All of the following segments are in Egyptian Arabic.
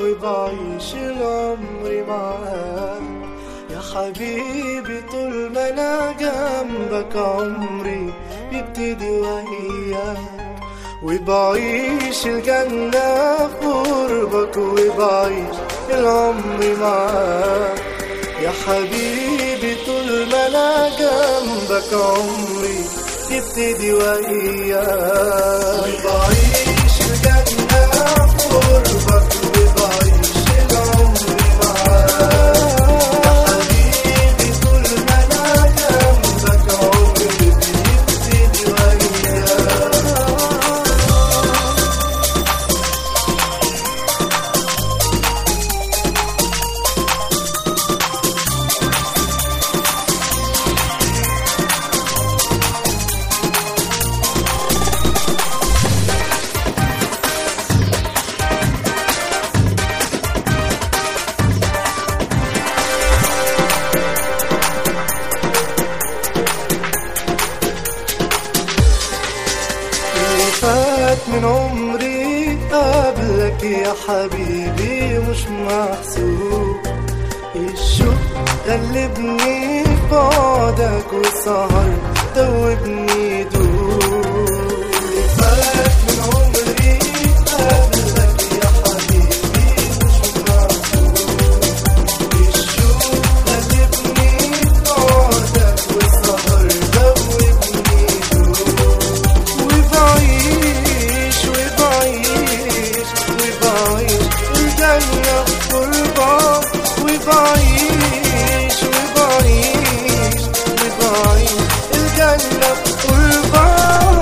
وبعيش العمر معاك يا حبيبي طول ما انا جنبك عمري بيبتدي وياك وبعيش الجنة في قربك وبعيش العمر معاك يا حبيبي طول ما انا جنبك عمري يبتدي وياك وبعيش الجنة في قربك وبعيش العمر معاك يا حبيبي طول ما انا جنبك عمري بيبتدي وياك اللي فات من عمري قبلك يا حبيبي مش محسوب الشوق غلبني في بعدك والسهر دوبني دوب اللي فات من عمري قبلك يا حبيبي مش محسوب الشوق غلبني في بعدك والسهر دوبني دوب وبعيش وبعيش وبعيش الجنة في قربك وبعيش وبعيش وبعيش الجنة في قربك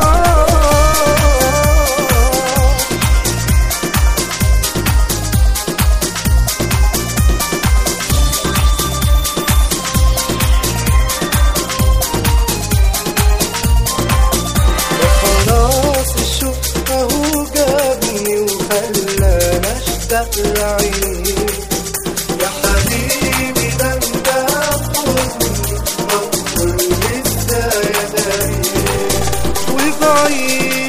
خلاص الشوق اهو جابني وخلاني اشتاق لعينيك يا حبيبي ده انت حضني بقول لسه يا داري وبعيد